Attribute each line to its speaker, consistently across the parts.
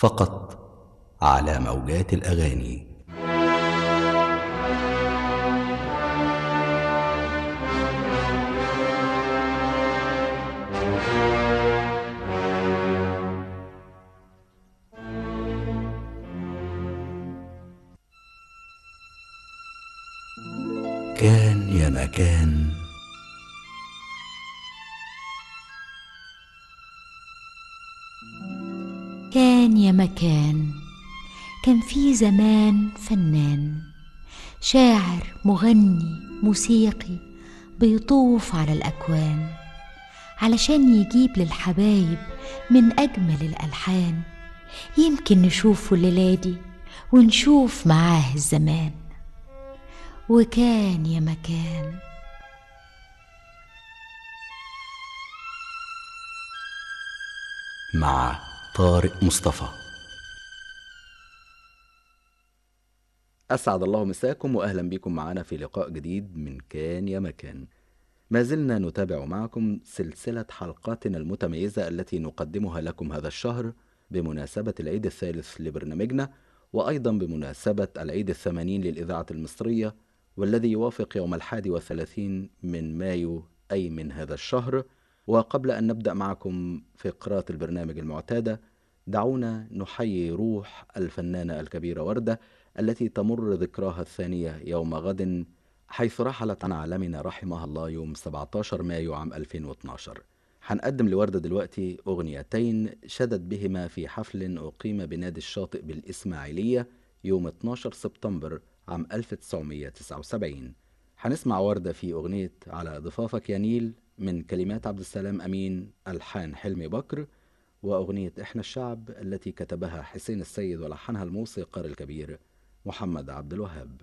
Speaker 1: فقط على موجات الاغاني كان يا مكان
Speaker 2: كان يا مكان كان في زمان فنان شاعر مغني موسيقي بيطوف على الأكوان علشان يجيب للحبايب من أجمل الألحان يمكن نشوفه الليلة دي ونشوف معاه الزمان وكان يا مكان
Speaker 1: مع طارق مصطفى
Speaker 3: أسعد الله مساكم وأهلا بكم معنا في لقاء جديد من كان يا مكان ما زلنا نتابع معكم سلسلة حلقاتنا المتميزة التي نقدمها لكم هذا الشهر بمناسبة العيد الثالث لبرنامجنا وأيضا بمناسبة العيد الثمانين للإذاعة المصرية والذي يوافق يوم الحادي والثلاثين من مايو أي من هذا الشهر وقبل أن نبدأ معكم فقرات البرنامج المعتادة دعونا نحيي روح الفنانة الكبيرة وردة التي تمر ذكراها الثانية يوم غد حيث رحلت عن عالمنا رحمها الله يوم 17 مايو عام 2012 هنقدم لوردة دلوقتي أغنيتين شدت بهما في حفل أقيم بنادي الشاطئ بالإسماعيلية يوم 12 سبتمبر عام 1979 هنسمع وردة في أغنية على ضفافك يا نيل من كلمات عبد السلام أمين ألحان حلمي بكر وأغنية إحنا الشعب التي كتبها حسين السيد ولحنها الموسيقار الكبير محمد عبد الوهاب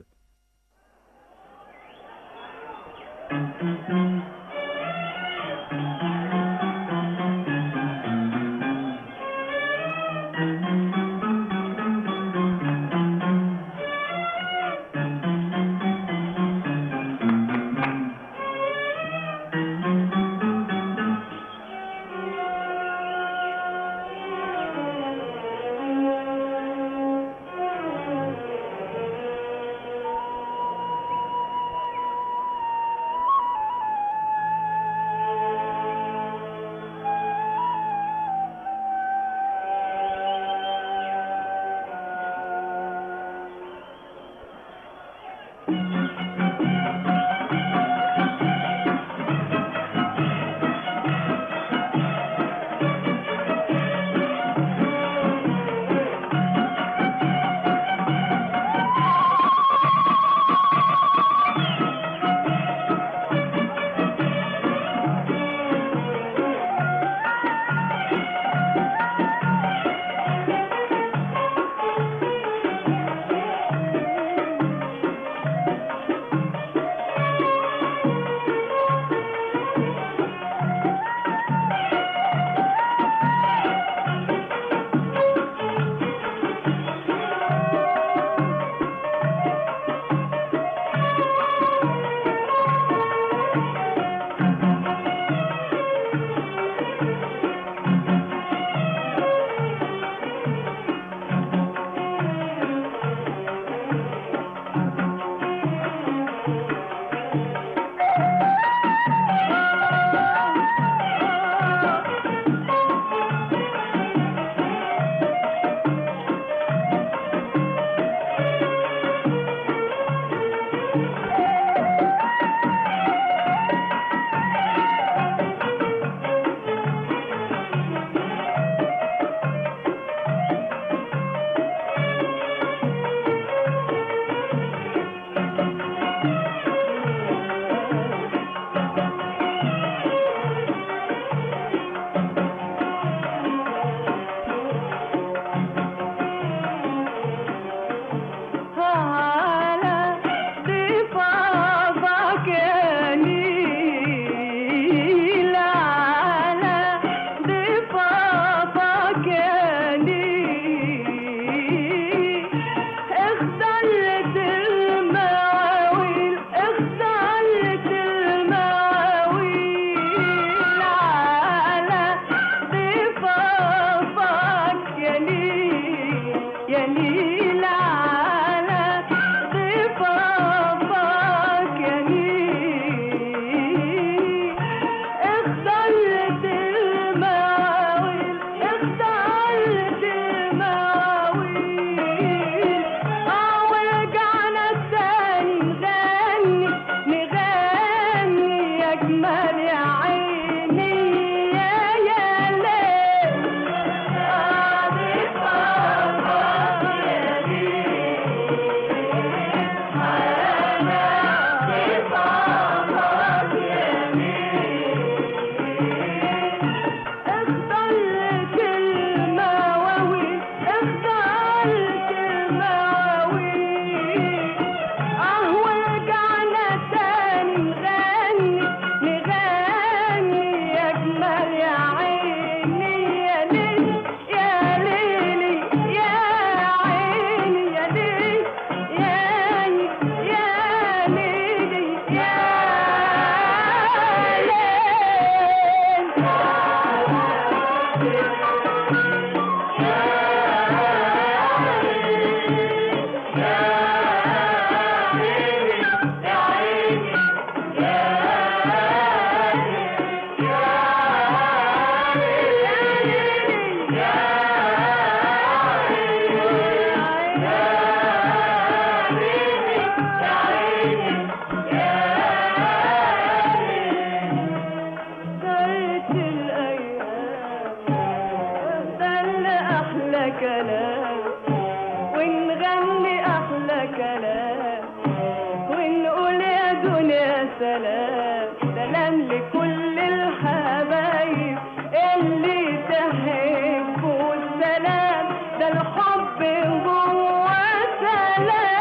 Speaker 4: كلام ونغني احلى كلام ونقول يا دنيا سلام سلام لكل الحبايب اللي تحبوا السلام ده الحب جوه سلام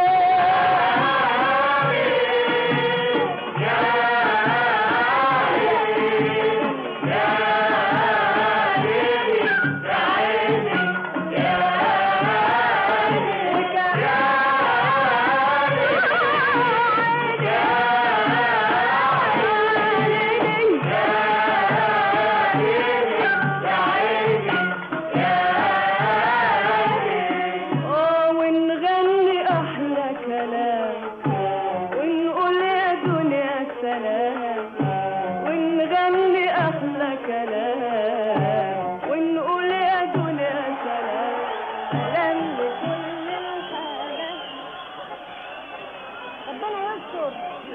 Speaker 4: اه ونغني احلى كلام ونقول يا دنيا سلام ونغني احلى كلام ونقول يا دنيا سلام سلام لكل الحالات ربنا يستر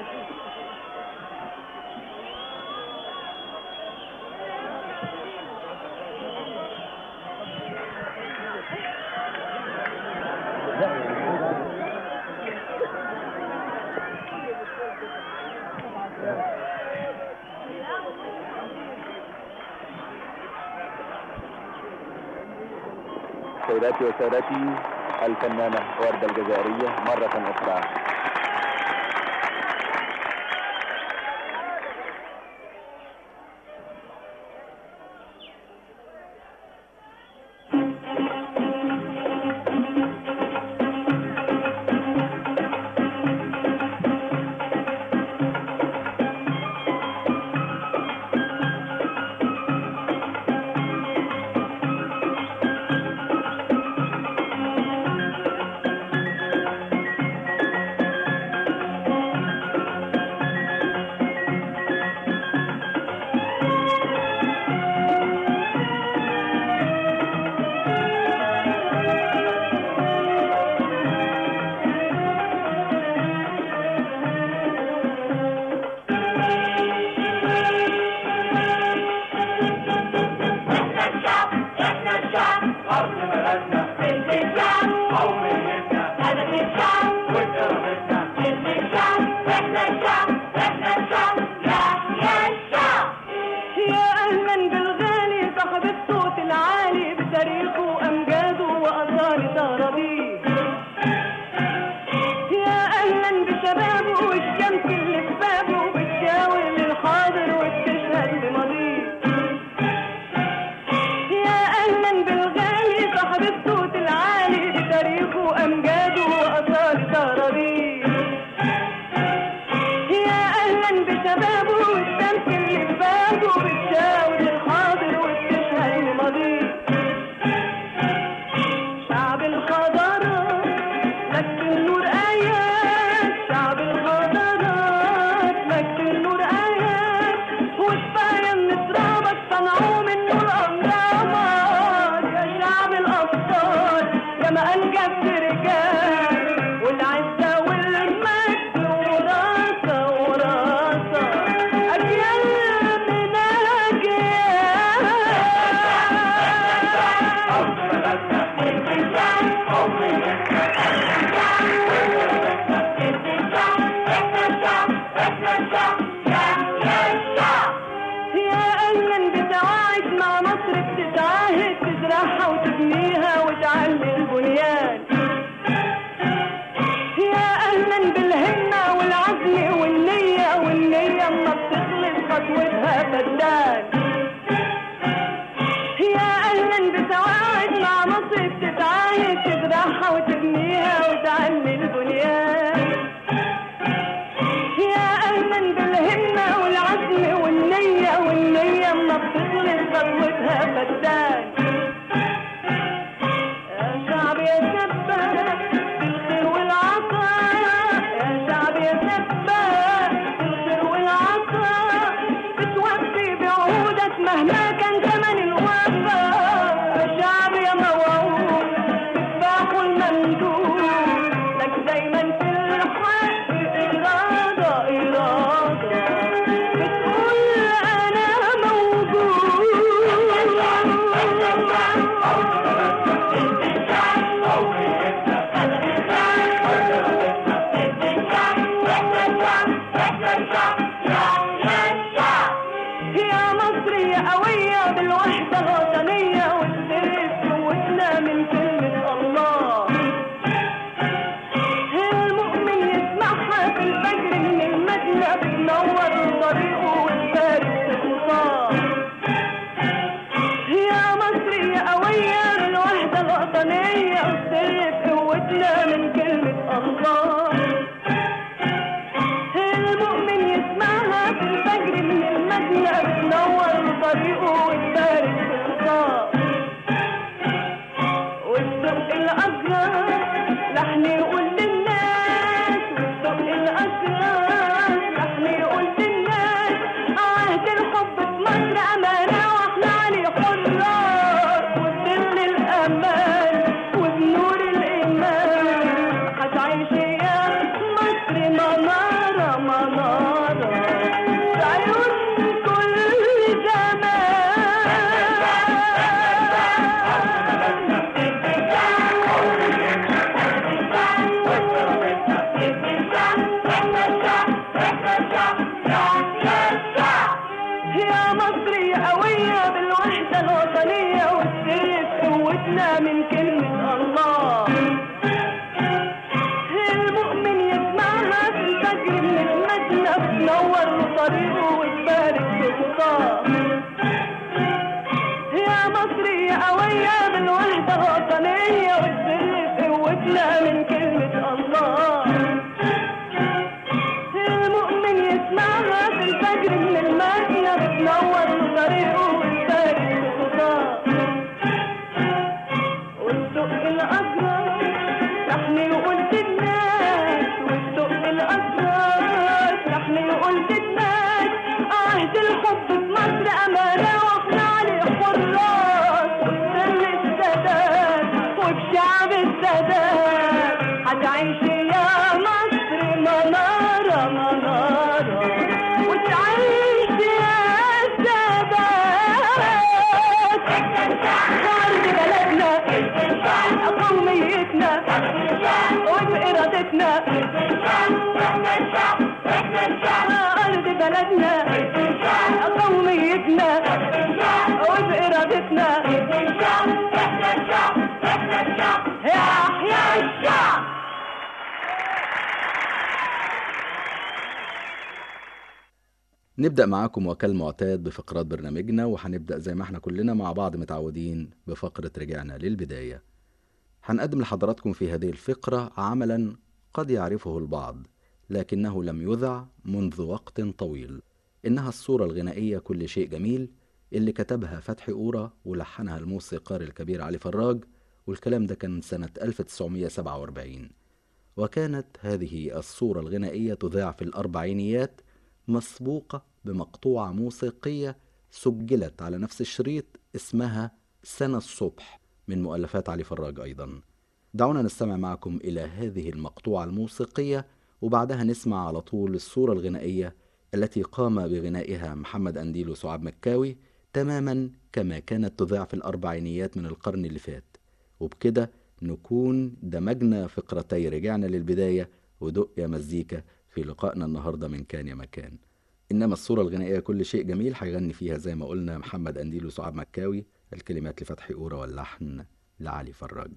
Speaker 5: سيداتي وسادتي الفنانة وردة الجزائرية مرة أخرى
Speaker 4: يا اهلا بالغالي صاحب الصوت العالي بتاريخه وامجاده واثار ترابيه يا اهلا بشبابه والشمس اللي في بابه بتشاور للحاضر وبتشهد بماضيه يا اهلا بالغالي صاحب الصوت العالي بتاريخه وامجاده واثار ترابيه يا اهلا بشبابه والشمس اللي في بابه بتشاور الحاضر وبتشهد لماضيه شعب الحضارات مجد النور ايات شعب الحضارات مجد النور ايات وكفايه ان ترابك صنعوه منه الامراض يا شعب الابطال يا ما انجبت رجال والعزه والمجد وراثه وراثه اجيال من يا اهلا بتعايش مع مصر بتتعاهد تزرعها وتبنيها وتعلي البنيان يا اهلا بالهمه والعزم والنيه والنيه اما بتخلص خطوتها فدان يا اهلا بتعايش مع مصر بتتعاهد تزرعها وتبنيها وتعلي البنيان يا اهلا بالهمه والعزم والنيه والنيه اما بتخلص خطوتها فدان الأمان وبنور الإيمان هتعيشي يا مصر منارة منارة في عيون كل يا مصرية قوية بالوحدة الوطنية والسيف قوتنا من كلمة الله المؤمن يسمعها في الفجر من المدنة بتنور له طريقه وتبارك في خطاه يا مصرية قوية بالوحدة الوطنية والسر قوتنا من كلمة الله المؤمن يسمعها في الفجر من المدنة بتنور له طريقه وتبارك في خطاه والسوق الأزرق تحمي وقلت الناس والسوق الأزرق تحمي وقلت الناس عهد الحب في مصر أمانة واحنا عليه حراس وبسر السادات وبشعب السادات هتعيشي يا مصر منارة منارة وتعيشي يا سادات أرض بلدنا قوميتنا وبإرادتنا أرض بلدنا قوميتنا وبإرادتنا يحيى الشعب
Speaker 3: نبدأ معاكم وكالمعتاد بفقرات برنامجنا وهنبدأ زي ما احنا كلنا مع بعض متعودين بفقرة رجعنا للبداية هنقدم لحضراتكم في هذه الفقرة عملا قد يعرفه البعض لكنه لم يذع منذ وقت طويل إنها الصورة الغنائية كل شيء جميل اللي كتبها فتحي أورا ولحنها الموسيقار الكبير علي فراج والكلام ده كان سنة 1947 وكانت هذه الصورة الغنائية تذاع في الأربعينيات مسبوقة بمقطوعة موسيقية سجلت على نفس الشريط اسمها سنة الصبح من مؤلفات علي فراج أيضا دعونا نستمع معكم إلى هذه المقطوعة الموسيقية وبعدها نسمع على طول الصورة الغنائية التي قام بغنائها محمد أنديل وسعاد مكاوي تماما كما كانت تذاع في الأربعينيات من القرن اللي فات وبكده نكون دمجنا فقرتي رجعنا للبداية ودق يا مزيكا في لقائنا النهاردة من كان يا مكان إنما الصورة الغنائية كل شيء جميل هيغني فيها زي ما قلنا محمد أنديل وسعاد مكاوي الكلمات لفتحي أورا واللحن لعلي فراج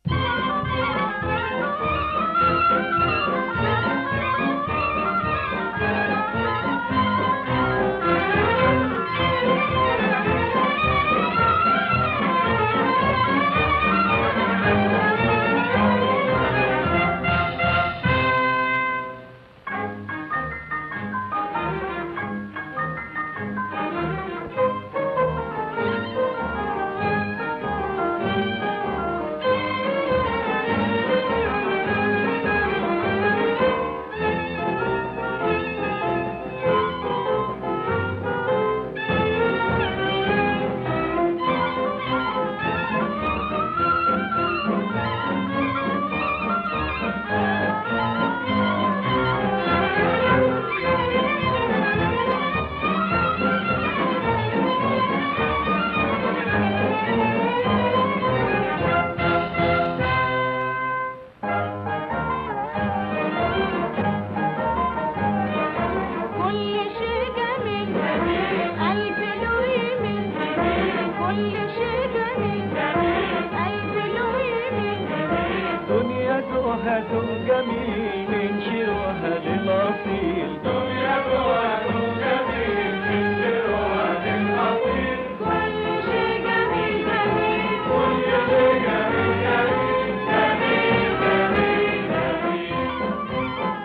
Speaker 6: كل شيء جميل قلب له يمين كل شيء جميل قلب له يمين
Speaker 7: دنيا ذوقها ذوق جميل من شروها للأصيل دنيا ذوقها ذوق جميل من شروها للأصيل
Speaker 6: كل شيء جميل جميل
Speaker 7: كل شيء جميل جميل جميل جميل جميل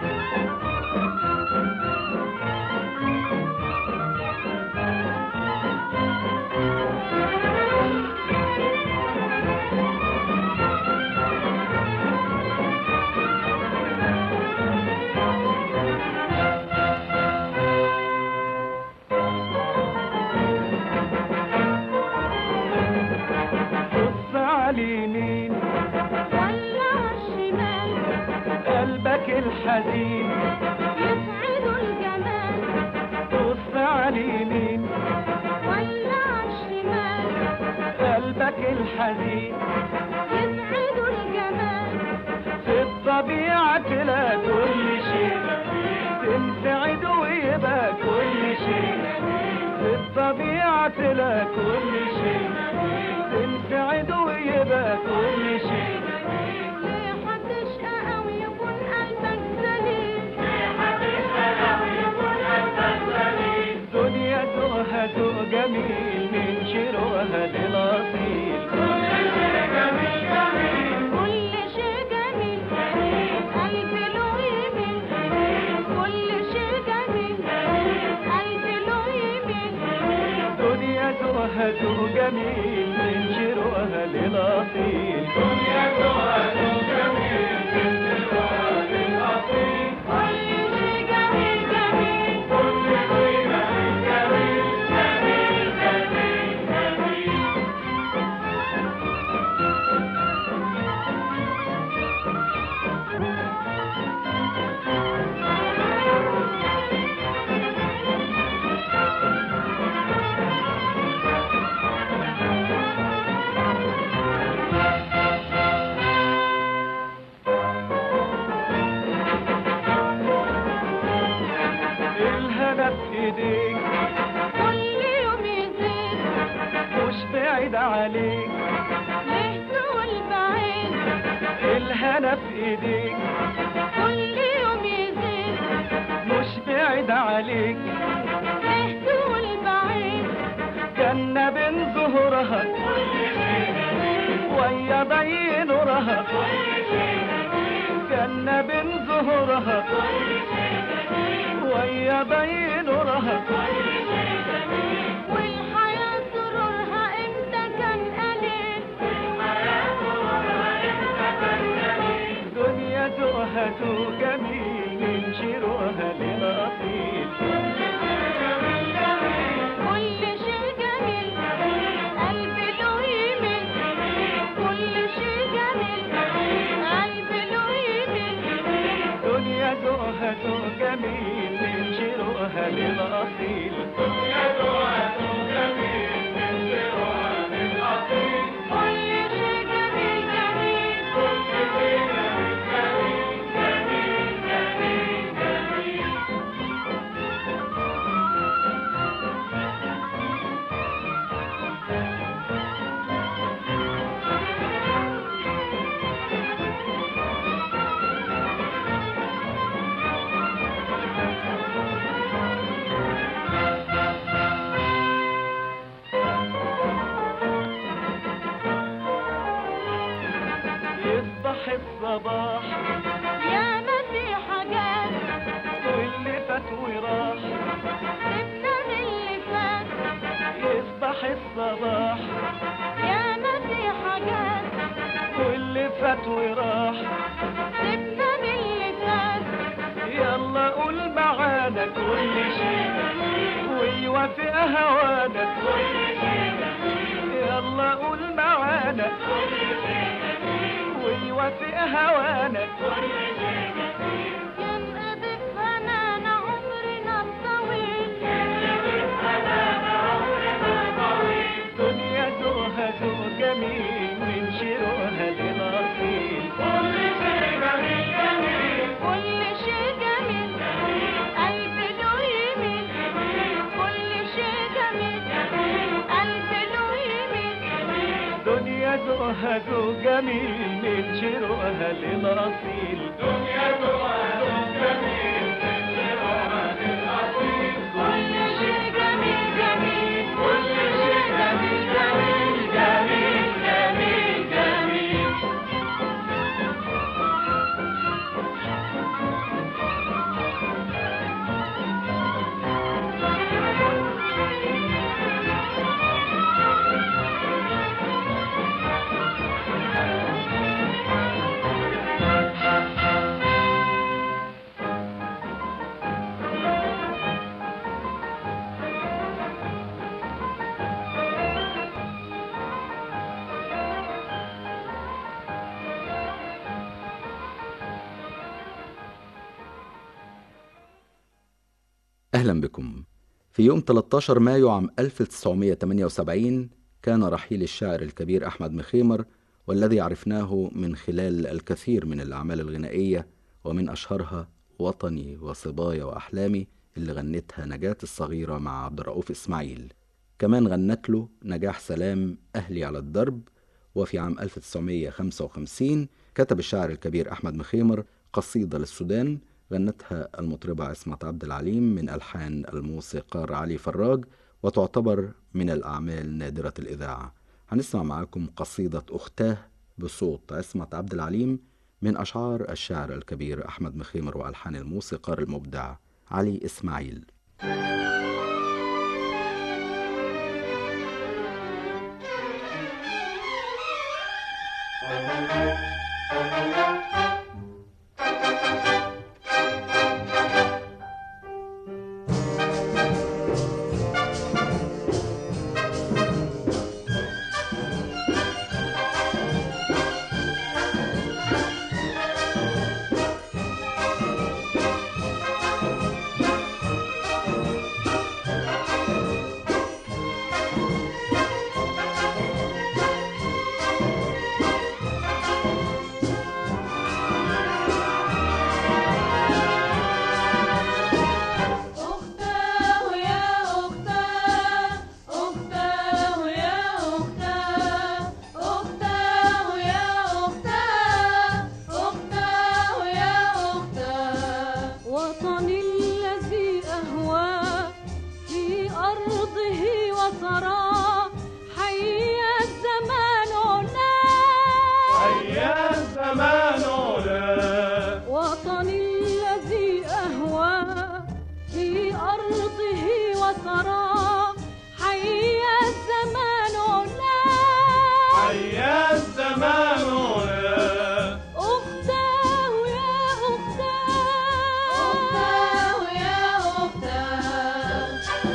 Speaker 7: اليمين
Speaker 6: ولا عالشمال
Speaker 7: قلبك الحزين
Speaker 6: يسعد الجمال
Speaker 7: بص على اليمين
Speaker 6: ولا عالشمال
Speaker 7: قلبك الحزين
Speaker 6: يسعد الجمال
Speaker 7: في الطبيعة لا كل شيء تنسعد ويبقى كل شيء في الطبيعة لا كل شيء تنسعد ويبقى كل شيء
Speaker 6: ليه هتشقى أو يكون قلبك سليم
Speaker 7: دنيا ذوقها ذوق جميل من شروها للأصيل
Speaker 6: كل شيء جميل قلب له يميل كل شيء جميل قلب له يميل
Speaker 7: دنيا ذوقها ذوق جميل من شروها للأصيل دنيا ذوقها ذوق جميل من شروها للأصيل
Speaker 6: كل شيء جميل جميل
Speaker 7: كل شيء جميل جميل جميل جميل جميل الهنا في ايديك
Speaker 6: كل يوم يزيد
Speaker 7: مش بعيد عليك
Speaker 6: ليه تقول بعيد
Speaker 7: الهنا في ايديك
Speaker 6: كل يوم يزيد
Speaker 7: مش بعيد عليك
Speaker 6: ليه تقول بعيد
Speaker 7: جنة بين ظهورها ويا ضي نورها جنة بين ظهورها ويا ضي نورها
Speaker 6: والحياة سرورها امتى كان قليل
Speaker 7: دنيا ذوقها ذوق جميل من شروها للأصيل
Speaker 6: كل شيء جميل قلب له يميل كل شيء جميل قلب له يميل
Speaker 7: دنيا ذوقها ذوق جميل من شروها للأصيل دنيا ذوقها ذوق جميل من شروها للأصيل
Speaker 6: كل شيء جميل جميل
Speaker 7: كل شيء جميل جميل جميل جميل جميل يصبح الصباح
Speaker 6: يا ما في حاجات
Speaker 7: واللي فات وراح
Speaker 6: سيبنا من اللي فات
Speaker 7: يصبح الصباح
Speaker 6: يا ما في حاجات
Speaker 7: واللي فات وراح
Speaker 6: سيبنا من اللي فات
Speaker 7: يلا قول معانا كل شيء ويوافق هوانا كل شيء يلا قول معانا كل شيء ويوافق هوانا كل شيء
Speaker 6: ينقضي فنانا عمرنا الطويل
Speaker 7: دنيا ذوقها ذوق جميل من شروها للأصيل كل شيء جميل جميل
Speaker 6: كل شيء جميل قلب له يميل كل شيء جميل قلب له يميل
Speaker 7: دنيا ذوقها ذوق جميل من شروها للأصيل دنيا ذوقها ذوق جميل من شروها للأصيل
Speaker 6: كل شيء جميل جميل
Speaker 7: كل شيء جميل جميل جميل جميل جميل
Speaker 3: أهلا بكم في يوم 13 مايو عام 1978 كان رحيل الشاعر الكبير أحمد مخيمر والذي عرفناه من خلال الكثير من الأعمال الغنائية ومن أشهرها وطني وصبايا وأحلامي اللي غنتها نجاة الصغيرة مع عبد الرؤوف إسماعيل كمان غنت له نجاح سلام أهلي على الدرب وفي عام 1955 كتب الشاعر الكبير أحمد مخيمر قصيدة للسودان غنتها المطربة عصمت عبد العليم من ألحان الموسيقار علي فراج وتعتبر من الأعمال نادرة الإذاعة هنسمع معاكم قصيدة أختاه بصوت عصمت عبد العليم من أشعار الشاعر الكبير أحمد مخيمر وألحان الموسيقار المبدع علي إسماعيل
Speaker 6: أختاه يا أختاه أختاه يا أختاه أختاه يا أختاه أختاه يا أختاه وطني الذي أهواه في أرضه وثراه حي الزمان علاه
Speaker 7: يا الزمان علا
Speaker 6: وطني الذي أهوى في أرضه وثراه حي الزمان علا
Speaker 7: يا الزمان علا
Speaker 6: أختاه يا أختاه أختاه يا أختاه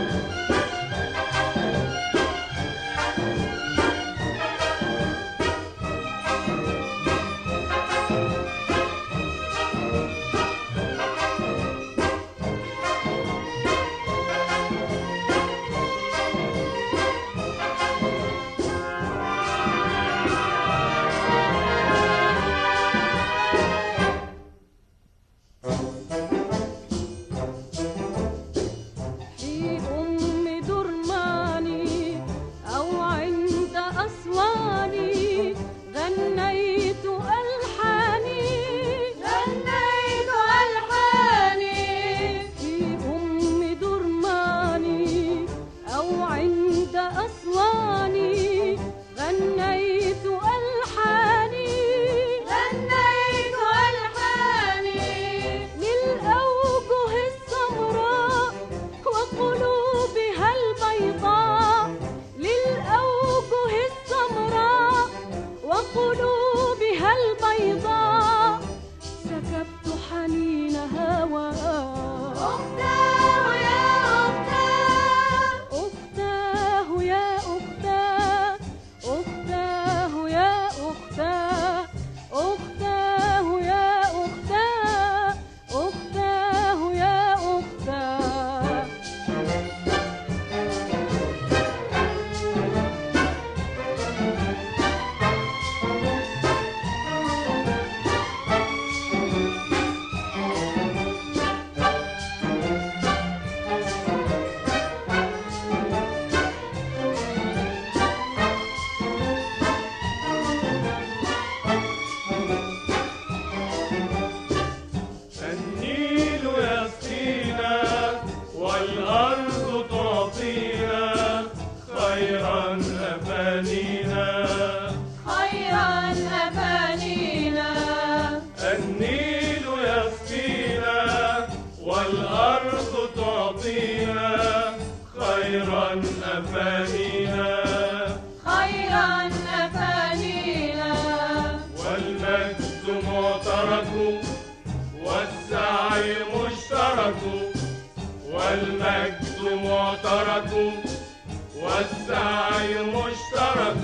Speaker 6: في أم درماني أو عند أسواني غنيت ألحاني غنيت ألحاني في أم درماني أو عند أسواني غنيت ألحاني غنيت ألحاني للأوجه السمراء وقلوبها البيضاء للأوجه السمراء وقلوبها البيضاء سكبت حنين هواها أختاه يا أختاه أختاه يا أختاه أختاه يا أختاه أختاه يا أختاه أختاه يا أختاه
Speaker 7: النيل يسقينا والأرض تعطينا خيرا أفانينا
Speaker 6: خيرا أفانينا
Speaker 7: النيل يسقينا والأرض تعطينا خيرا أفانينا
Speaker 6: خيرا أفانينا
Speaker 7: والمجد معترك والسعي مشترك والمجد معترك والسعي مشترك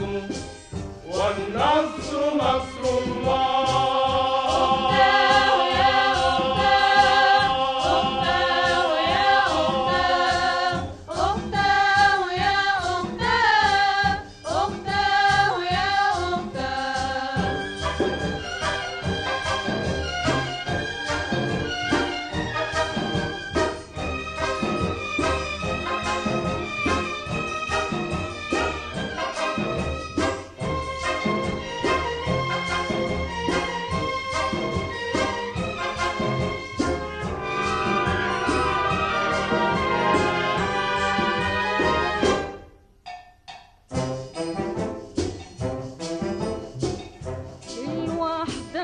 Speaker 7: والنصر نصر الله
Speaker 6: أختاه يا أختاه أختاه يا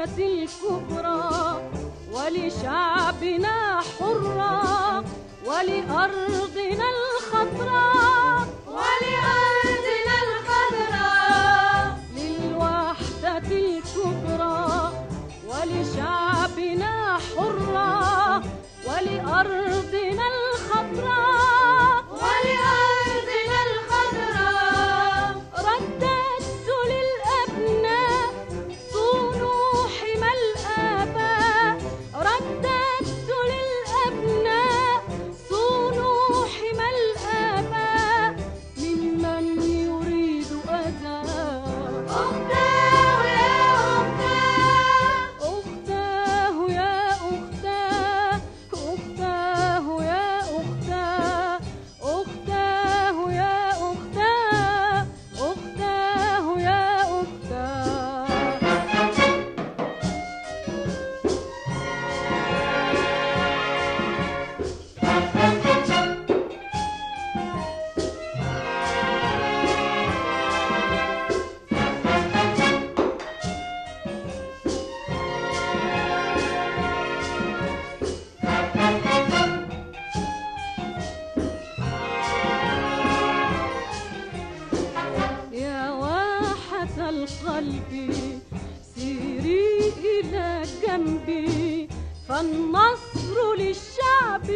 Speaker 6: الكبرى ولشعبنا حرة ولأرضنا الخضراء ولأرضنا الخضراء للوحدة الكبرى ولشعبنا حرة ولأرضنا الخضراء ولأرضنا الخضراء رددت للأبناء صونوا حمى الآباء رددت للأبناء صونوا حمى الآباء ممن يريد أذى أختاه يا أختاه أختاه يا أختاه أختاه يا أختاه أختاه يا أختاه أختاه يا أختاه يا واحة القلب سيري إلى جنبي فالنصر للشعب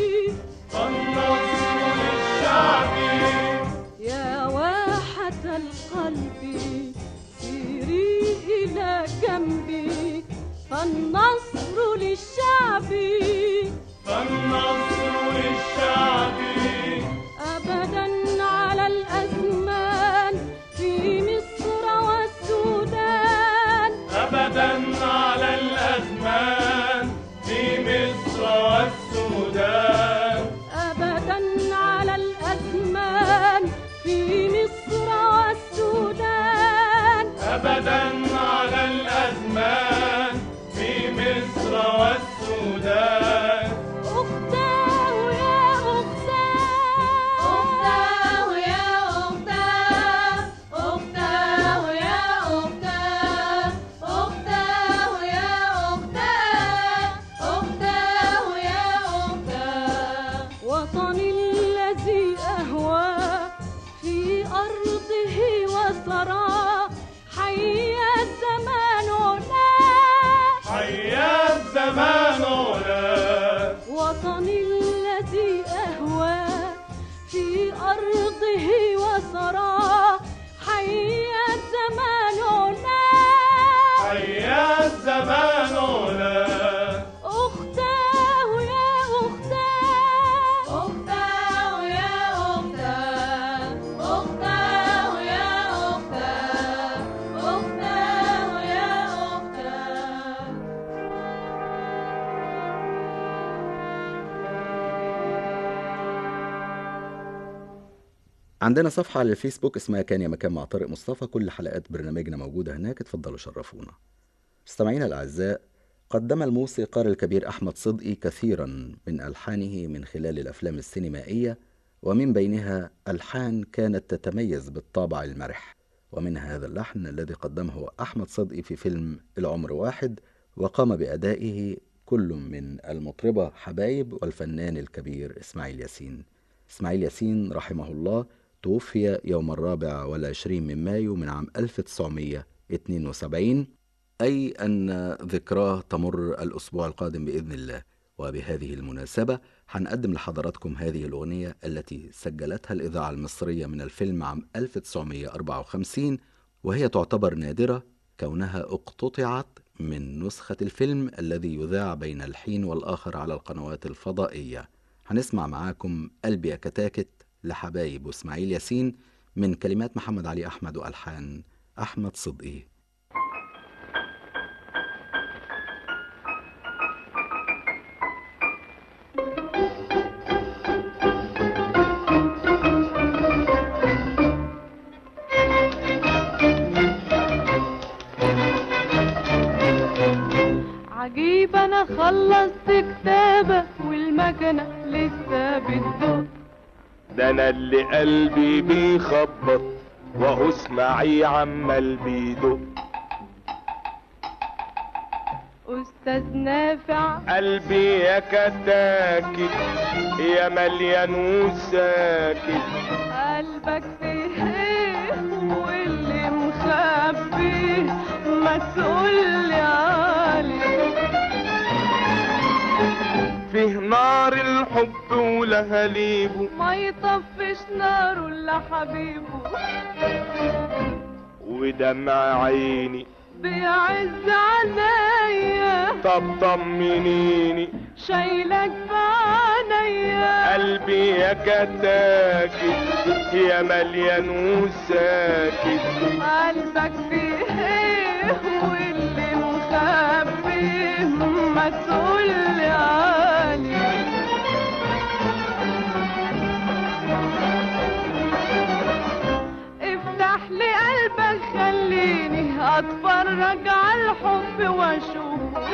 Speaker 7: النصر للشعب
Speaker 6: يا واحة القلب سيري إلى جنبي فالنصر للشعب
Speaker 7: فالنصر للشعب
Speaker 6: أبدا على الأزمان في مصر والسودان
Speaker 7: أبدا على الأزمان في مصر والسودان
Speaker 6: أبدا على الأزمان في مصر والسودان
Speaker 7: أبدا على الأزمان في مصر والسودان
Speaker 6: أختاه يا أختاه أختاه يا أختاه أختاه يا أختاه أختاه يا أختاه أختاه يا أختاه وطني الذي أهوى في أرضه وثرى حي الزمان لا
Speaker 7: حيا الزمان لا
Speaker 6: وطني الذي أهوى في أرضه وثرى حي الزمان لا
Speaker 7: حيا الزمان لا
Speaker 6: أختاه يا أختاه أختاه يا أختاه أختاه يا أختاه أختاه يا أختاه
Speaker 3: عندنا صفحة على الفيسبوك اسمها كان يا مكان مع طارق مصطفى كل حلقات برنامجنا موجودة هناك اتفضلوا شرفونا مستمعينا الأعزاء قدم الموسيقار الكبير أحمد صدقي كثيرا من ألحانه من خلال الأفلام السينمائية ومن بينها ألحان كانت تتميز بالطابع المرح ومن هذا اللحن الذي قدمه أحمد صدقي في فيلم العمر واحد وقام بأدائه كل من المطربة حبايب والفنان الكبير إسماعيل ياسين إسماعيل ياسين رحمه الله توفي يوم الرابع والعشرين من مايو من عام 1972 أي أن ذكراه تمر الأسبوع القادم بإذن الله وبهذه المناسبة هنقدم لحضراتكم هذه الأغنية التي سجلتها الإذاعة المصرية من الفيلم عام 1954 وهي تعتبر نادرة كونها اقتطعت من نسخة الفيلم الذي يذاع بين الحين والآخر على القنوات الفضائية هنسمع معاكم قلبي يا كتاكت لحبايب واسماعيل ياسين من كلمات محمد علي أحمد وألحان أحمد صدقي
Speaker 6: عجيب انا خلصت كتابة والمكنة لسه بتدق
Speaker 8: ده انا اللي قلبي بيخبط وهو اسمعي عمال بيدق
Speaker 6: أستاذ نافع
Speaker 8: قلبي يا كتاكي يا مليان وساكت
Speaker 6: قلبك فيه ايه واللي مخبيه ما تقولي عليه
Speaker 8: فيه نار الحب ولهاليبه
Speaker 6: ما يطفش ناره الا حبيبه
Speaker 8: ودمع عيني
Speaker 6: بيعز عليا
Speaker 8: طب طمنيني
Speaker 6: شايلك في عينيا
Speaker 8: قلبي يا كتاكت يا مليان وساكت
Speaker 6: قلبك فيه ايه واللي مخبيه ما تقولي عليه افتح لي قلبك خليني اتفرج على الحب واشوفه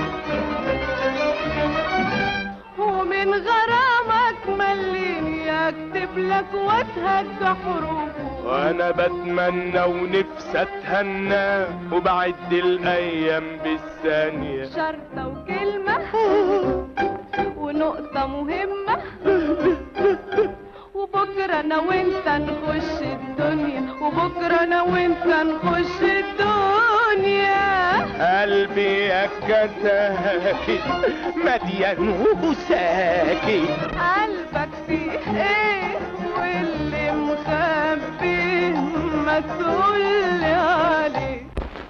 Speaker 6: ومن غرامك مليني اكتب لك واتهج حروفه
Speaker 8: وانا بتمنى ونفسي اتهنى وبعد الايام بالثانيه
Speaker 6: شرطة وكلمة ونقطة مهمة وبكرة أنا وأنت نخش الدنيا وبكرة أنا وأنت نخش الدنيا
Speaker 8: قلبي يا كتاكت مليان وساكت
Speaker 6: قلبك فيه إيه واللي مخبيه ما تقولي عليه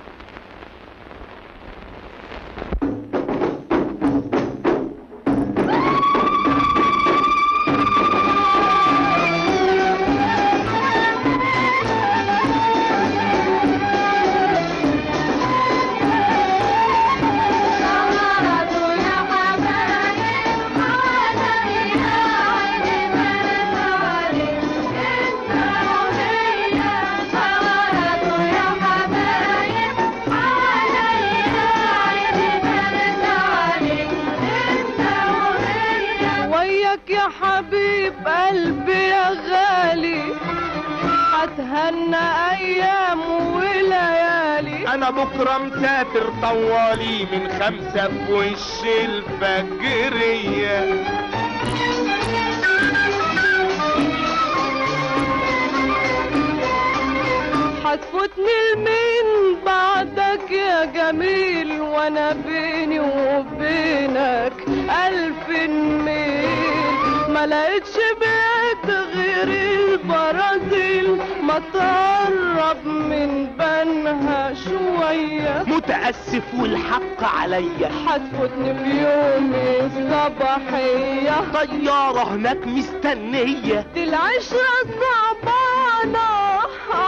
Speaker 6: وياك يا حبيب قلبي يا غالي هتهنى ايام وليالي
Speaker 8: انا بكره مسافر طوالي من خمسة في وش الفجرية
Speaker 6: هتفوتني لمين بعدك يا جميل وانا بيني وبينك الف ميل ما لقيتش بيت غير البرازيل ما تقرب من بنها شوية
Speaker 8: متأسف والحق عليا
Speaker 6: هتفوتني في يومي الصباحية
Speaker 8: طيارة هناك مستنية
Speaker 6: دي العشرة صعبانة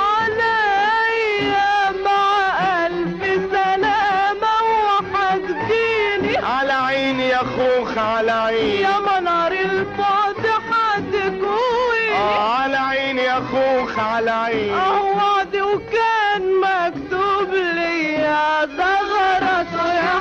Speaker 6: عليا مع ألف سلامة وحتجيني
Speaker 8: على عيني يا خوخ على عيني
Speaker 6: يا منار البعد حتكويني
Speaker 8: آه على عيني يا خوخ على عيني
Speaker 6: أهو وعدي وكان مكتوب لي يا زغرة يا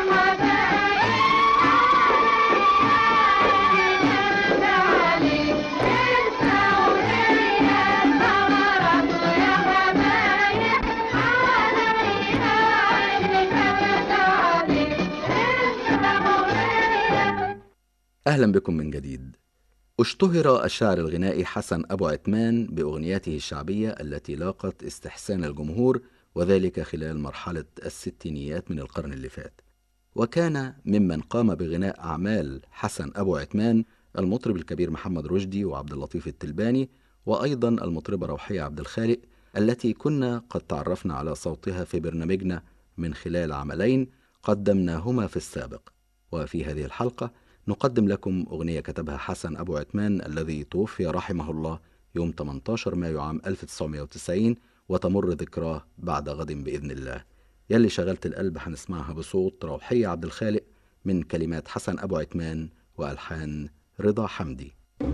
Speaker 3: أهلا بكم من جديد اشتهر الشاعر الغنائي حسن أبو عثمان بأغنياته الشعبية التي لاقت استحسان الجمهور وذلك خلال مرحلة الستينيات من القرن اللي فات وكان ممن قام بغناء أعمال حسن أبو عثمان المطرب الكبير محمد رشدي وعبد اللطيف التلباني وأيضا المطربة روحية عبد الخالق التي كنا قد تعرفنا على صوتها في برنامجنا من خلال عملين قدمناهما في السابق وفي هذه الحلقة نقدم لكم أغنية كتبها حسن أبو عثمان الذي توفي رحمه الله يوم 18 مايو عام 1990 وتمر ذكراه بعد غد بإذن الله يلي شغلت القلب هنسمعها بصوت روحية عبد الخالق من كلمات حسن أبو عثمان وألحان رضا حمدي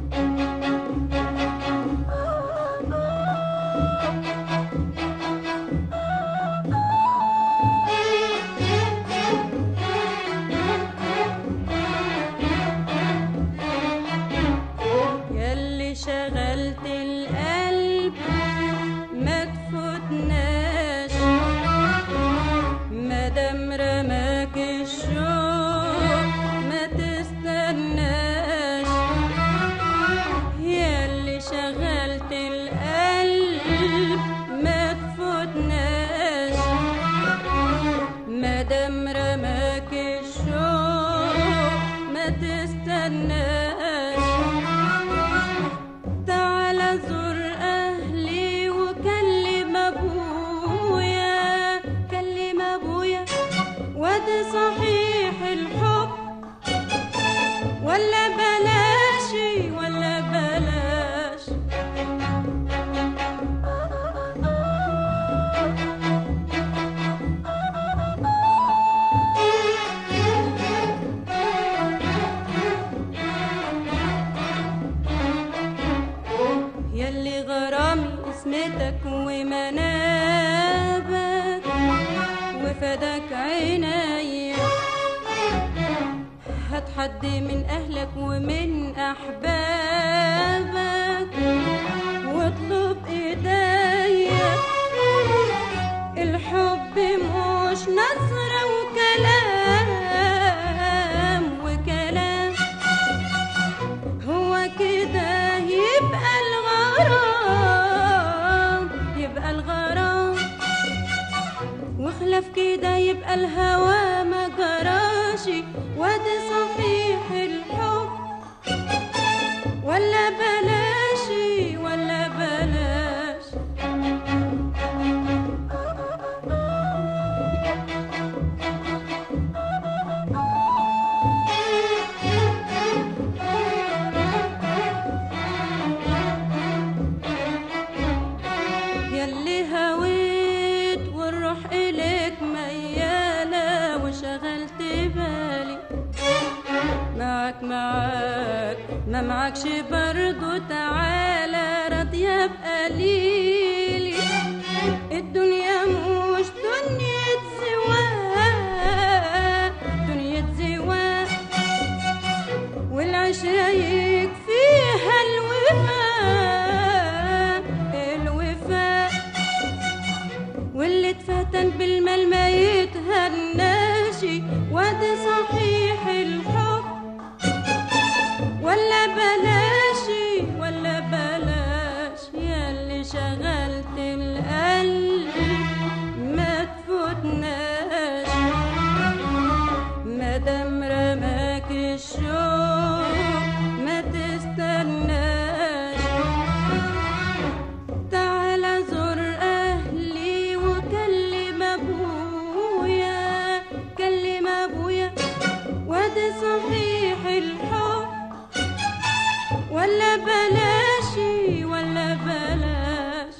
Speaker 9: ياللي شغلت القلب ما تفوتناش مادام رماك الشوق ما تستناش تعال زور اهلي وكلم ابويا كلم ابويا وادي صحيح الحب ولا بلاشي ولا بلاش يلي غرامي اسمتك ومنابك وفدك عينيا هات حد من اهلك ومن احبابك واطلب ايديا الحب مش نظرة وكلام وكلام هو كده يبقى الغرام يبقى الغرام وخلف كده يبقى الهوى ما جراشي وادي صحيح الحب ولا بلاشي ولا بلاش يلي هويت والروح إليك ميالة وشغلت بالي معك معك ما معكش برضو تعالى راضية بقليلي الدنيا مش دنيا زواق دنيا زواق والعشرة يكفيها الوفاء الوفاء واللي اتفتن بالمال ما يتهناشي وادي صحيح الحب ولا بلاشي ولا بلاش ياللي شغلت القلب ما تفوتناش مادام رماك الشوق ما تستناش تعال زور اهلي وكلم ابويا كلم ابويا وادي صحيح الحب ولا بلاشي ولا بلاش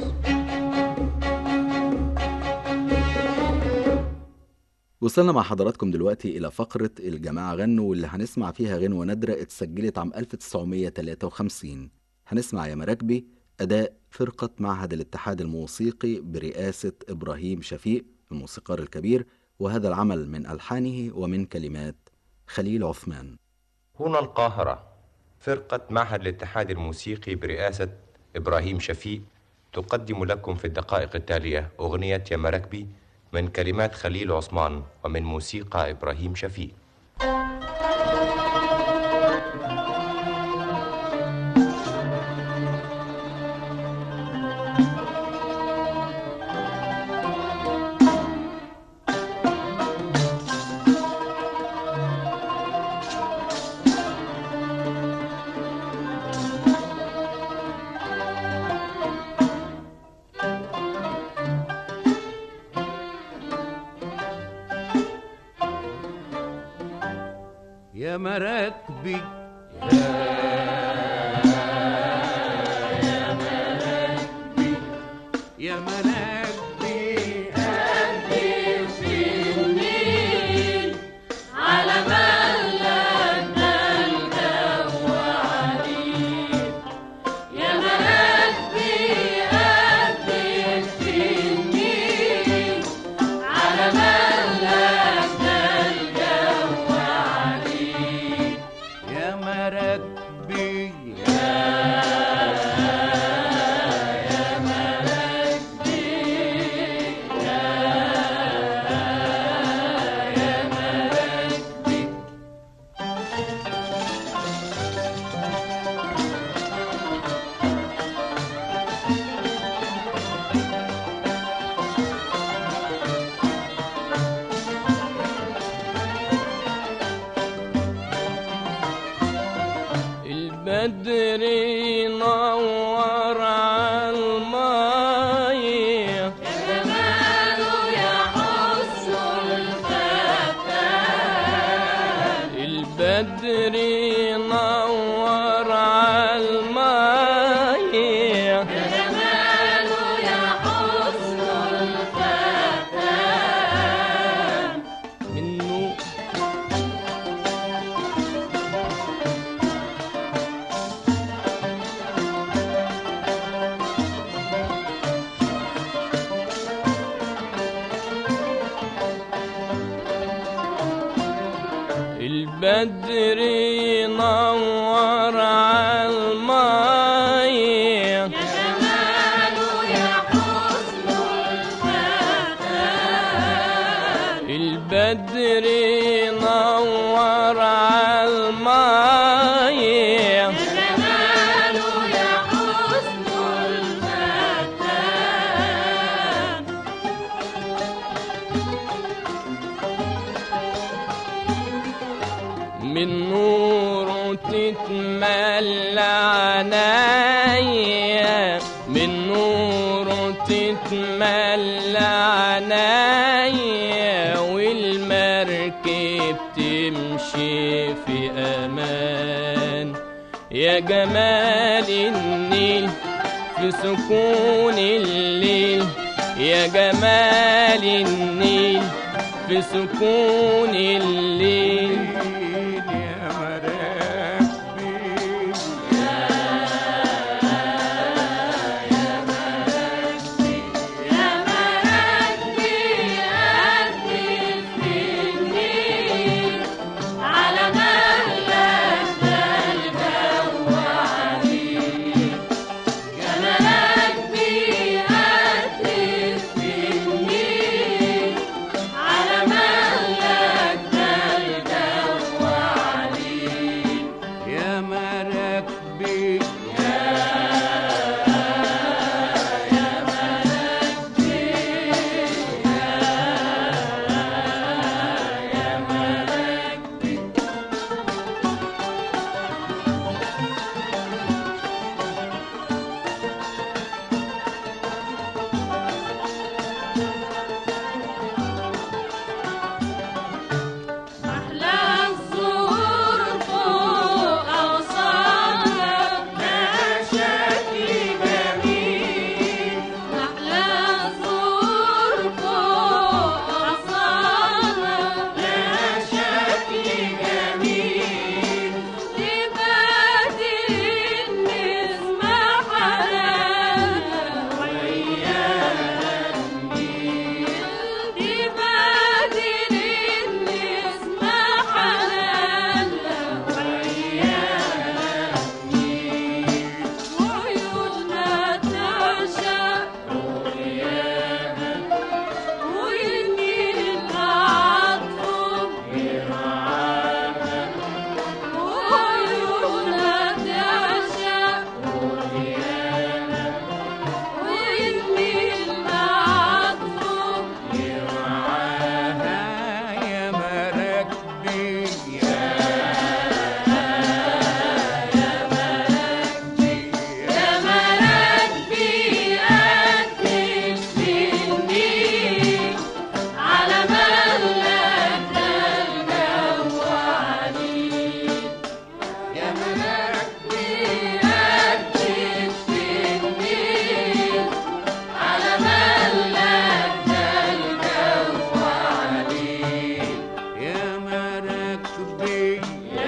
Speaker 3: وصلنا مع حضراتكم دلوقتي إلى فقرة الجماعة غنوا واللي هنسمع فيها غنوة نادرة اتسجلت عام 1953 هنسمع يا مراكبي أداء فرقة معهد الاتحاد الموسيقي برئاسة إبراهيم شفيق الموسيقار الكبير وهذا العمل من ألحانه ومن كلمات خليل عثمان
Speaker 10: هنا القاهرة فرقة معهد الاتحاد الموسيقي برئاسة إبراهيم شفيق تقدم لكم في الدقائق التالية أغنية يا مراكبي من كلمات خليل عثمان ومن موسيقى إبراهيم شفيق
Speaker 6: يا مراكبي يا مراكبي قلبي في النيل على ملك الجو عليك يا مراكبي قلبي في النيل على ملك الجو عليك يا مراكبي البدر ينور عالمية البدر ينور عالمية منه البدر ينور عالمية البدر ينور عالمية من نوره تتملى عنايا من نوره تتملى عنايا والمركب تمشي في امان يا جمال النيل في سكون الليل يا جمال النيل في سكون الليل
Speaker 8: يا مراكبي يا مراكبي
Speaker 9: أحلى الزهور فوق أغصانها لا شكل جميل أحلى الزهور فوق أغصانها لا شكل جميل لبادر النسمة حلاوة وياها النيل لبادر النسمة حلاوة وياها النيل وعيوننا تعشق رؤياها والنيل عطفه يرعاها وعيوننا تعشق رؤياها والنيل عطفه
Speaker 8: يرعاها يا مراكبي
Speaker 9: يا مراكبي قدش في النيل على مهلك ده الجو عليل يا مراكبي قدش في النيل على مهلك ده الجو عليل
Speaker 8: يا مراكبي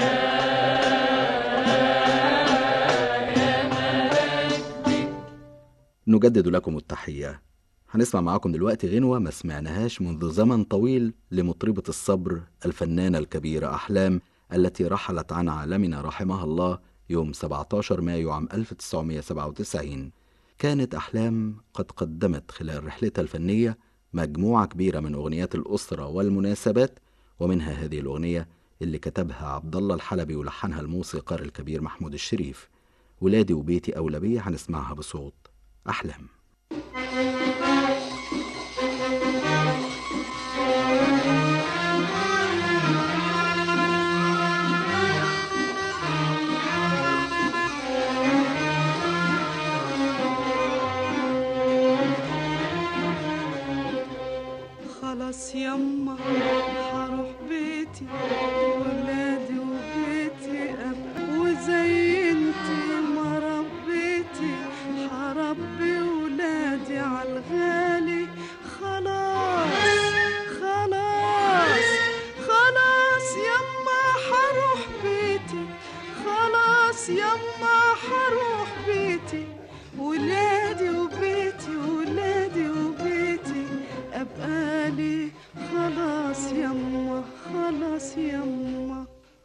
Speaker 3: نجدد لكم التحية هنسمع معاكم دلوقتي غنوة ما سمعناهاش منذ زمن طويل لمطربة الصبر الفنانة الكبيرة أحلام التي رحلت عن عالمنا رحمها الله يوم 17 مايو عام 1997 كانت أحلام قد قدمت خلال رحلتها الفنية مجموعة كبيرة من أغنيات الأسرة والمناسبات ومنها هذه الأغنية اللي كتبها عبد الله الحلبي ولحنها الموسيقار الكبير محمود الشريف ولادي وبيتي أولى بيا هنسمعها بصوت أحلام
Speaker 9: يا
Speaker 11: خلاص يما خلاص يما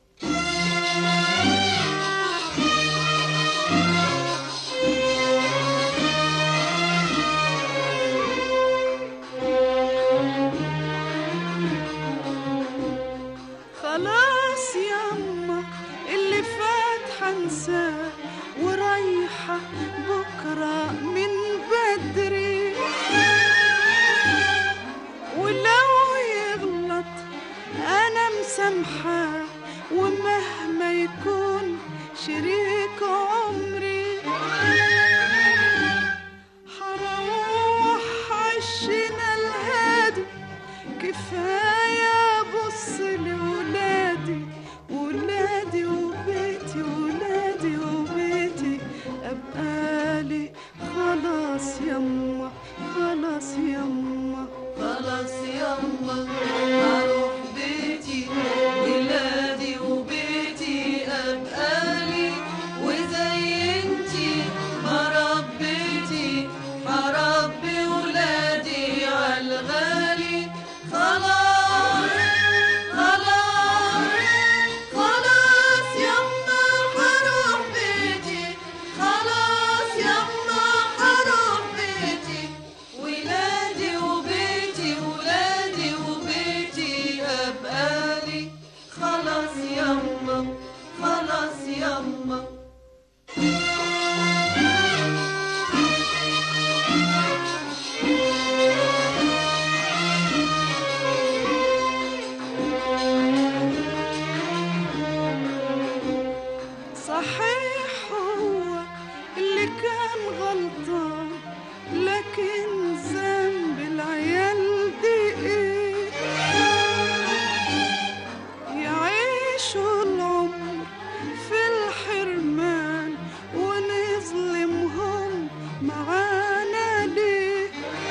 Speaker 11: خلاص يما اللي فات حنساه ورايحة بكرة من بدري ولو يغلط أنا مسامحاه ومهما يكون شريك عمري هروح عشنا الهادي كفاية بص لولادي ولادي وبيتي ولادي وبيتي أبقالي خلاص يما خلاص يما
Speaker 9: خلاص يما هروح بيتي ولادي وبيتي أبقالي وزي انتي ما ربيتي هربي ولادي عالغالي خلاص خلاص خلاص يما هروح بيتي خلاص يما هروح بيتي ولادي وبيتي ولادي وبيتي أبقالي خلاص يما خلاص يما
Speaker 11: صحيح هو اللي كان غلطان لكن ذنب العيال دي ايه يعيشوا العمر في الحرمان ونظلمهم معانا ليه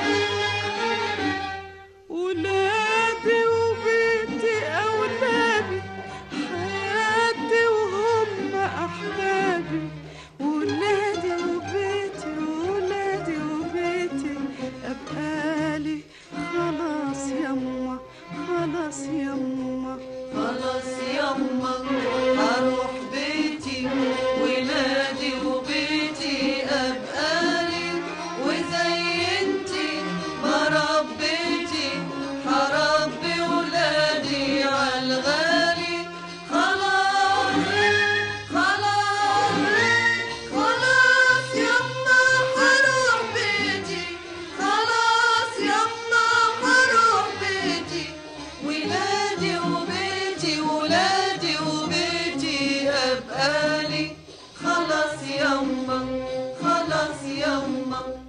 Speaker 11: ولادي وبيتي أولادي حياتي وهم أحبابي ولادي وبيتي ولادي وبيتي أبقالي خلاص يما خلاص يما
Speaker 9: خلاص يما هروح بيتي ولادي وبيتي أبقالي وزي انتي ما ربيتي هربي ولادي عالغالي خلاص خلاص خلاص يما هروح بيتي خلاص يما هروح بيتي ولادي وبيتي ولادي وبيتي أبقالي خلاص يما خلاص يما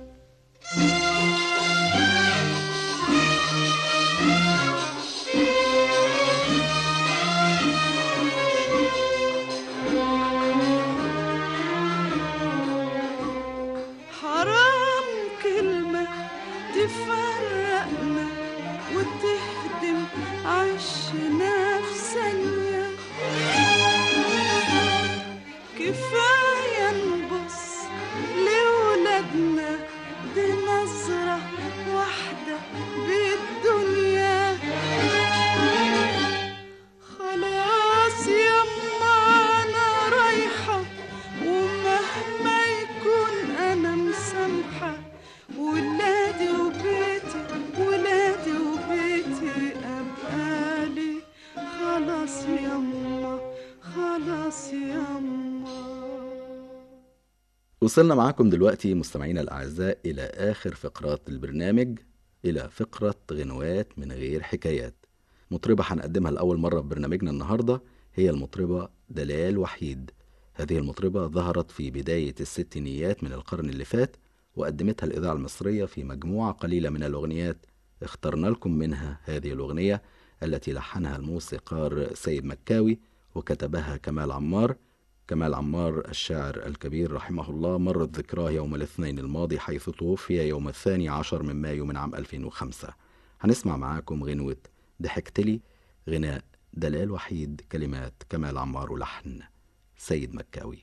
Speaker 11: حرام كلمة تفرقنا وتهدم عشنا في ثانية كفاية نبص لولادنا دي نظرة واحدة بالدنيا خلاص يما أنا رايحة ومهما يكون أنا مسامحة ولادي وبيتي ولادي وبيتي أبقالي خلاص يما خلاص يما
Speaker 3: وصلنا معاكم دلوقتي مستمعينا الأعزاء إلى آخر فقرات البرنامج إلى فقرة غنوات من غير حكايات مطربة هنقدمها لأول مرة في برنامجنا النهاردة هي المطربة دلال وحيد هذه المطربة ظهرت في بداية الستينيات من القرن اللي فات وقدمتها الإذاعة المصرية في مجموعة قليلة من الأغنيات اخترنا لكم منها هذه الأغنية التي لحنها الموسيقار سيد مكاوي وكتبها كمال عمار كمال عمار الشاعر الكبير رحمه الله مرت ذكراه يوم الاثنين الماضي حيث توفي يوم الثاني عشر من مايو من عام 2005 هنسمع معاكم غنوة ضحكتلي غناء دلال وحيد كلمات كمال عمار ولحن سيد مكاوي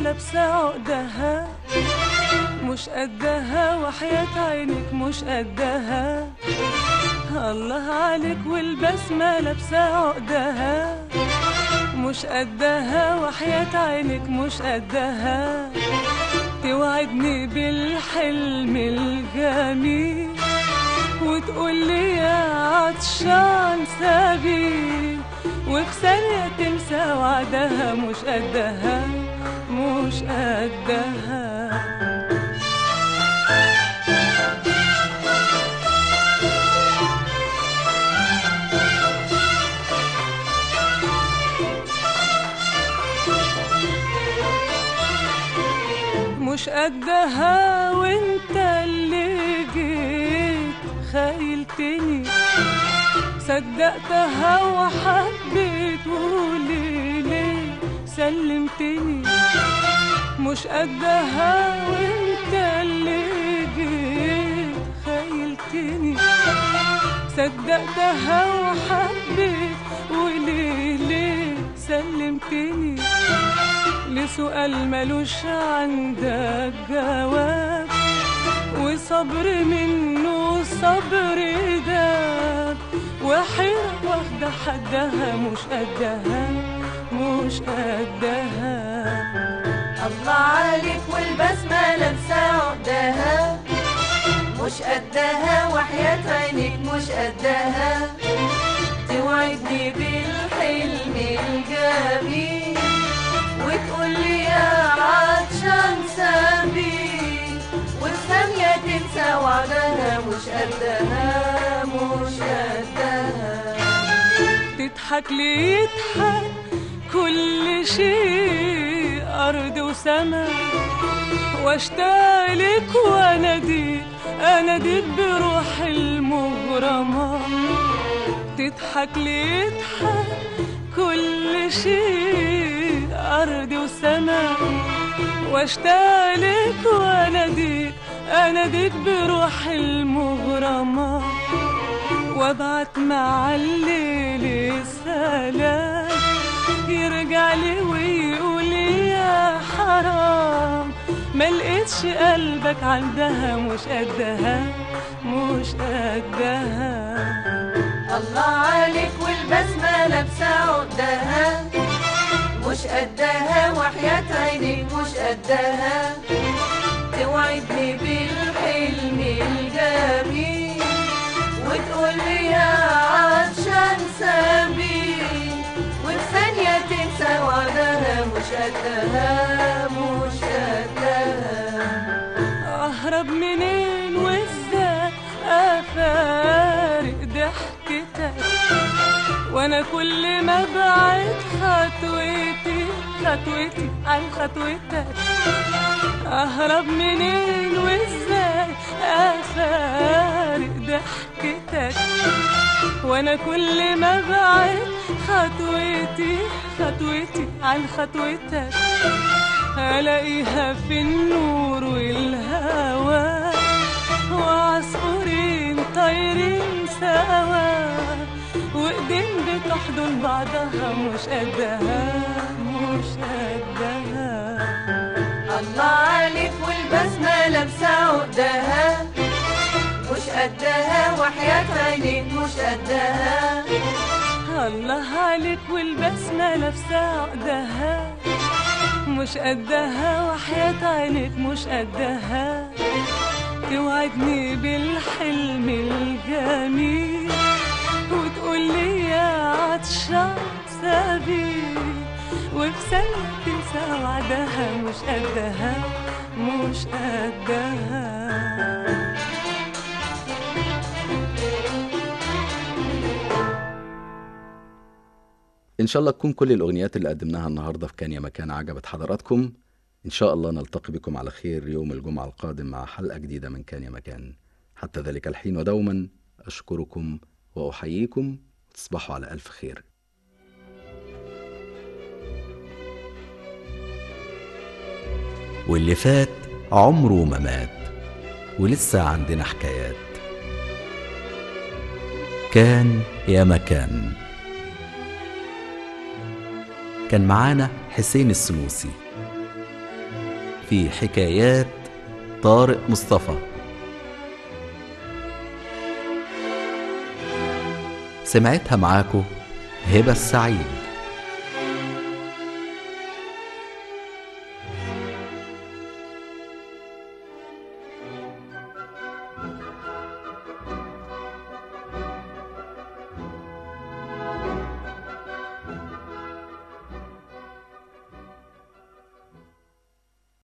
Speaker 11: لابسة عقدها مش قدها وحياة عينك مش قدها الله عليك والبسمة لابسة عقدها مش قدها وحياة عينك مش قدها توعدني بالحلم الجميل وتقولي يا عطشان سبيل وفي ثانية تنسى وعدها مش قدها مش قدها مش قدها وانت اللي جيت خيلتني صدقتها وحبيت وليه ليه سلمتني مش قدها وانت اللي جيت خيلتني صدقتها وحبيت وليه ليه سلمتني لسؤال ملوش عندك جواب وصبر منه صبر داب وحيرة واخدة حدها مش قدها مش قدها
Speaker 9: الله عليك والبسمة لابسة عقدها مش قدها وحياة عينك مش قدها توعدني بالحلم الجميل وتقولي يا عطشان سبيل وفي ثانية تنسى وعدها مش قدها مش قدها
Speaker 11: تضحك لي يضحك كل شيء أرض وسماء واشتاقلك واناديك اناديك بروح المغرمة تضحك لي يضحك كل شيء أرض وسماء واشتاقلك واناديك اناديك بروح المغرمة وابعت مع الليل السلام يرجع لي ويقول لي يا حرام ما لقيتش قلبك عندها مش قدها مش قدها
Speaker 9: الله عليك والبسمة لابسة عقدها مش قدها وحياة عينك مش قدها توعدني بالحلم الجميل وتقولي يا عطشان سبيل وفي ثانية تنسى وعدها مش قدها مش قدها
Speaker 11: أهرب منين وإزاي أفارق ضحكتك وأنا كل ما بعد خطوتي خطوتي عن خطوتك أهرب منين وإزاي أفارق ضحكتك وأنا كل ما بعد خطوتي خطوتي عن خطوتك ألاقيها في النور والهوى وعصفورين طايرين سوا وإيدين بتحضن بعضها مش قدها مش قدها
Speaker 9: الله عليك والبسمة لابسة عقدها مش قدها وحياة عينيك مش قدها
Speaker 11: الله عليك والبسمة لابسة عقدها مش قدها وحياة عينك مش قدها توعدني بالحلم الجميل وتقولي يا عطشان سبيل وفي ثانية تنسى وعدها مش قدها مش قدها
Speaker 3: إن شاء الله تكون كل الأغنيات اللي قدمناها النهاردة في كان يا مكان عجبت حضراتكم إن شاء الله نلتقي بكم على خير يوم الجمعة القادم مع حلقة جديدة من كان يا مكان حتى ذلك الحين ودوما أشكركم وأحييكم تصبحوا على ألف خير
Speaker 1: واللي فات عمره ما مات ولسه عندنا حكايات كان يا مكان كان معانا حسين السنوسي في حكايات طارق مصطفى سمعتها معاكو هبة السعيد